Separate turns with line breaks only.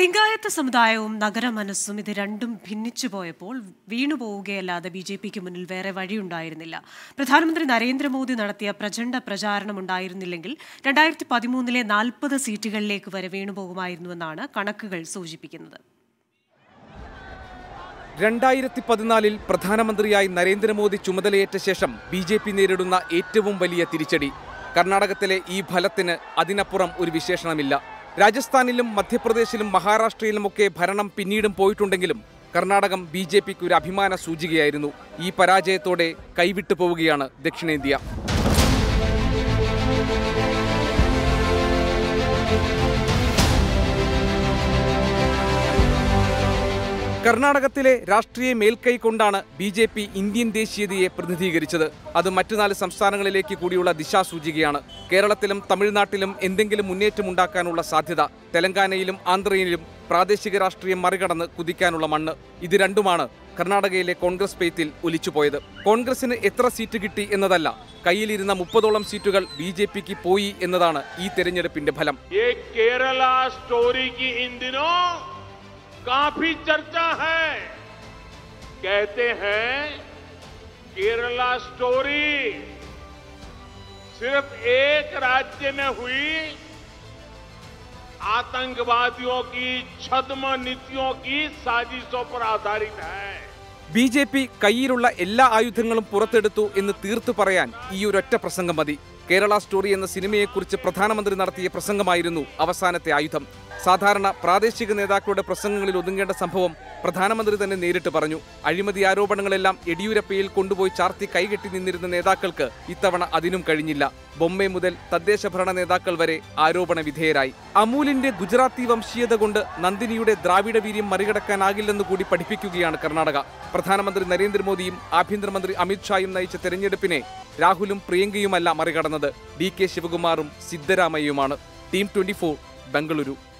ലിംഗായത്ത സമുദായവും നഗരമനസ്സും ഇത് രണ്ടും ഭിന്നിച്ചു പോയപ്പോൾ വീണുപോവുകയല്ലാതെ ബി ജെ പിക്ക് മുന്നിൽ വേറെ വഴിയുണ്ടായിരുന്നില്ല പ്രധാനമന്ത്രി നരേന്ദ്രമോദി നടത്തിയ പ്രചണ്ഡ പ്രചാരണം ഉണ്ടായിരുന്നില്ലെങ്കിൽ രണ്ടായിരത്തി പതിമൂന്നിലെ നാൽപ്പത് സീറ്റുകളിലേക്ക് വരെ വീണുപോകുമായിരുന്നുവെന്നാണ് കണക്കുകൾ സൂചിപ്പിക്കുന്നത്
രണ്ടായിരത്തി പതിനാലിൽ പ്രധാനമന്ത്രിയായി നരേന്ദ്രമോദി ചുമതലയേറ്റ ശേഷം ബി ജെ പി നേരിടുന്ന ഏറ്റവും വലിയ തിരിച്ചടി കർണാടകത്തിലെ ഈ ഫലത്തിന് അതിനപ്പുറം ഒരു വിശേഷണമില്ല രാജസ്ഥാനിലും മധ്യപ്രദേശിലും മഹാരാഷ്ട്രയിലുമൊക്കെ ഭരണം പിന്നീടും പോയിട്ടുണ്ടെങ്കിലും കർണാടകം ബി ജെ പിക്ക് ഒരു അഭിമാന സൂചികയായിരുന്നു ഈ പരാജയത്തോടെ കൈവിട്ടു പോവുകയാണ് ദക്ഷിണേന്ത്യ കർണാടകത്തിലെ രാഷ്ട്രീയ മേൽക്കൈ കൊണ്ടാണ് ബി ജെ പി ഇന്ത്യൻ ദേശീയതയെ പ്രതിനിധീകരിച്ചത് അത് മറ്റു നാല് സംസ്ഥാനങ്ങളിലേക്ക് കൂടിയുള്ള ദിശാസൂചികയാണ് കേരളത്തിലും തമിഴ്നാട്ടിലും എന്തെങ്കിലും മുന്നേറ്റമുണ്ടാക്കാനുള്ള സാധ്യത തെലങ്കാനയിലും ആന്ധ്രയിലും പ്രാദേശിക രാഷ്ട്രീയം മറികടന്ന് കുതിക്കാനുള്ള മണ്ണ് ഇത് രണ്ടുമാണ് കർണാടകയിലെ കോൺഗ്രസ് പെയ്ത്തിൽ ഒലിച്ചുപോയത് കോൺഗ്രസിന് എത്ര സീറ്റ് കിട്ടി എന്നതല്ല കയ്യിലിരുന്ന മുപ്പതോളം സീറ്റുകൾ ബി ജെ പിക്ക് പോയി എന്നതാണ് ഈ തെരഞ്ഞെടുപ്പിന്റെ ഫലം
ये केरला स्टोरी की इन दिनों काफी चर्चा है कहते हैं केरला स्टोरी सिर्फ एक राज्य में हुई आतंकवादियों की छद्म नीतियों की साजिशों पर आधारित है
ബി ജെ പി കയ്യിലുള്ള എല്ലാ ആയുധങ്ങളും പുറത്തെടുത്തു എന്ന് തീർത്തു പറയാൻ ഈ ഒരൊറ്റ പ്രസംഗം മതി കേരള സ്റ്റോറി എന്ന സിനിമയെക്കുറിച്ച് പ്രധാനമന്ത്രി നടത്തിയ പ്രസംഗമായിരുന്നു അവസാനത്തെ ആയുധം സാധാരണ പ്രാദേശിക നേതാക്കളുടെ പ്രസംഗങ്ങളിൽ ഒതുങ്ങേണ്ട സംഭവം പ്രധാനമന്ത്രി തന്നെ നേരിട്ട് പറഞ്ഞു അഴിമതി ആരോപണങ്ങളെല്ലാം യെഡിയൂരപ്പയിൽ കൊണ്ടുപോയി ചാർത്തി കൈകെട്ടി നിന്നിരുന്ന നേതാക്കൾക്ക് ഇത്തവണ അതിനും കഴിഞ്ഞില്ല ബൊംബെ മുതൽ തദ്ദേശ ഭരണ നേതാക്കൾ വരെ ആരോപണ വിധേയരായി അമൂലിന്റെ ഗുജറാത്തി വംശീയത കൊണ്ട് നന്ദിനിയുടെ ദ്രാവിഡ വീര്യം മറികടക്കാനാകില്ലെന്ന് കൂടി പഠിപ്പിക്കുകയാണ് കർണാടക പ്രധാനമന്ത്രി നരേന്ദ്രമോദിയും ആഭ്യന്തരമന്ത്രി അമിത്ഷായും നയിച്ച തെരഞ്ഞെടുപ്പിനെ രാഹുലും പ്രിയങ്കയുമല്ല മറികടന്നത് ഡി കെ ശിവകുമാറും സിദ്ധരാമയ്യയുമാണ് ടീം ട്വന്റി ബംഗളൂരു